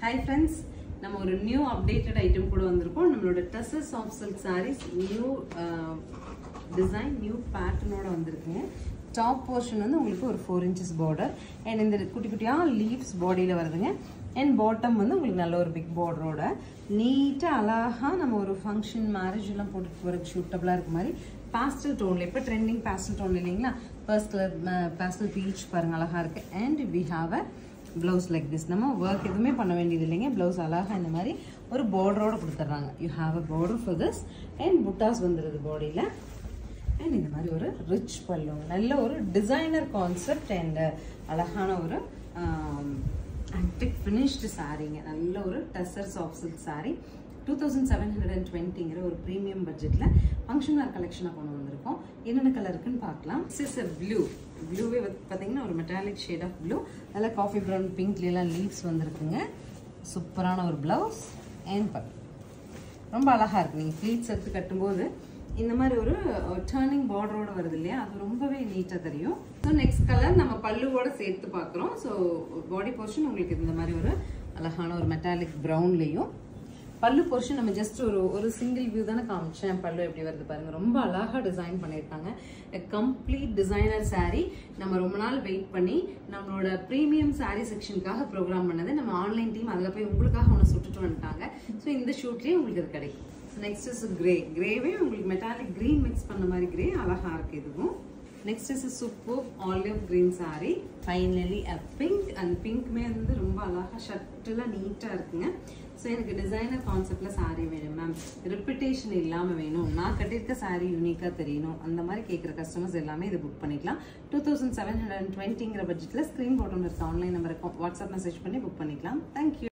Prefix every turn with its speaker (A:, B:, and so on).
A: hi friends நம்ம ஒரு new updated item கூட வந்திருக்கோம் நம்மளோட tussars of silk saris new design new பேட்டர்னோட வந்திருக்குங்க டாப் போர்ஷன் வந்து உங்களுக்கு ஒரு ஃபோர் இன்ச்சஸ் பார்டர் அண்ட் இந்த குட்டி குட்டியாக லீவ்ஸ் பாடியில் வருதுங்க அண்ட் பாட்டம் வந்து உங்களுக்கு நல்ல ஒரு பிக் பார்டரோட நீட்டாக அழகாக நம்ம ஒரு ஃபங்க்ஷன் மேரேஜ் எல்லாம் போட்டுட்டு போகிறதுக்கு ஷூட்டபுளாக இருக்க மாதிரி பாஸ்டல் டோனில் இப்போ ட்ரெண்டிங் பாஸ்டல் டோன் இல்லைங்களா ஃபர்ஸ்ட் கலர் பாஸ்டல் பீச் பாருங்க அழகாக இருக்குது and we have a blouse like this நம்ம ஒர்க் எதுவுமே பண்ண வேண்டியது இல்லைங்க ப்ளவுஸ் அழகாக இந்த மாதிரி ஒரு பார்டரோட கொடுத்துட்றாங்க you have a border for this and புட்டாஸ் வந்துடுது பாடியில் அண்ட் இந்த மாதிரி ஒரு ரிச் பல்லுங்க நல்ல ஒரு டிசைனர் கான்செப்ட் அண்ட் அழகான ஒரு ஆன்டிக் ஃபினிஷ்டு சாரீங்க நல்ல ஒரு tussar soft silk sari two thousand seven hundred and டுவெண்ட்டிங்கிற ஒரு ப்ரீமியம் பட்ஜெட்டில் ஃபங்க்ஷன் வேர் கலெக்ஷனாக கொண்டு வந்திருக்கோம் என்னென்ன கலர் இருக்குன்னு பார்க்கலாம் இஸ் அ ப்ளூ ப்ளூவே பார்த்தீங்கன்னா ஒரு மெட்டாலிக் ஷேட் ஆஃப் ப்ளூ அதில் காஃபி ப்ரௌன் பிங்க்லாம் லீவ்ஸ் வந்திருக்குங்க சூப்பரான ஒரு ப்ளவுஸ் அண்ட் பட் ரொம்ப அழகாக இருக்கு நீங்கள் ப்ளீட்ஸ் எடுத்து கட்டும்போது இந்த மாதிரி ஒரு டேர்னிங் பார்டரோட வருது இல்லையா அது ரொம்பவே நீட்டாக தெரியும் ஸோ நெக்ஸ்ட் கலர் நம்ம பல்லுவோட சேர்த்து பார்க்குறோம் ஸோ பாடி போர்ஷன் உங்களுக்கு இந்த மாதிரி ஒரு அழகான ஒரு மெட்டாலிக் ப்ரௌன்லேயும் பல்லு போர்ஷன் நம்ம ஜஸ்ட் ஒரு ஒரு சிங்கிள் வியூ தானே காமிச்சேன் பல்லு எப்படி வருது பாருங்க ரொம்ப அழகாக டிசைன் பண்ணியிருக்காங்க கம்ப்ளீட் டிசைனர் சாரீ நம்ம ரொம்ப நாள் வெயிட் பண்ணி நம்மளோட ப்ரீமியம் சாரீ செக்ஷனுக்காக ப்ரோக்ராம் பண்ணது நம்ம ஆன்லைன் டீம் அதில் போய் உங்களுக்காக ஒன்று சுட்டுட்டு வந்துட்டாங்க ஸோ இந்த ஷூட்லேயே உங்களுக்கு அது கிடைக்கும் நெக்ஸ்ட் இஸ் கிரே கிரேவே உங்களுக்கு மெட்டாலிக் கிரீன் மிக்ஸ் பண்ண மாதிரி கிரே அழகா இருக்கு இதுவும் next is super olive green sari finally a pink அந்த பிங்க்மே வந்து ரொம்ப அழகா ஷர்ட்டெல்லாம் நீட்டாக இருக்குங்க ஸோ எனக்கு டிசைனர் கான்செப்டில் சாரீ வேணும் மேம் ரிப்பிட்டேஷன் இல்லாமல் வேணும் நான் கட்டியிருக்க சாரீ யூனிக்காக தெரியணும் அந்த மாதிரி கேட்குற கஸ்டமர்ஸ் எல்லாமே இது புக் பண்ணிக்கலாம் டூ தௌசண்ட் செவன் ஹண்ட்ரட் டுவெண்ட்டிங்கிற பட்ஜெட்டில் ஸ்க்ரீன் போட்டோம் இருக்க ஆன்லைன் நம்பருக்கு வாட்ஸ்அப் மெசேஜ் பண்ணி புக் பண்ணிக்கலாம் தேங்க்யூ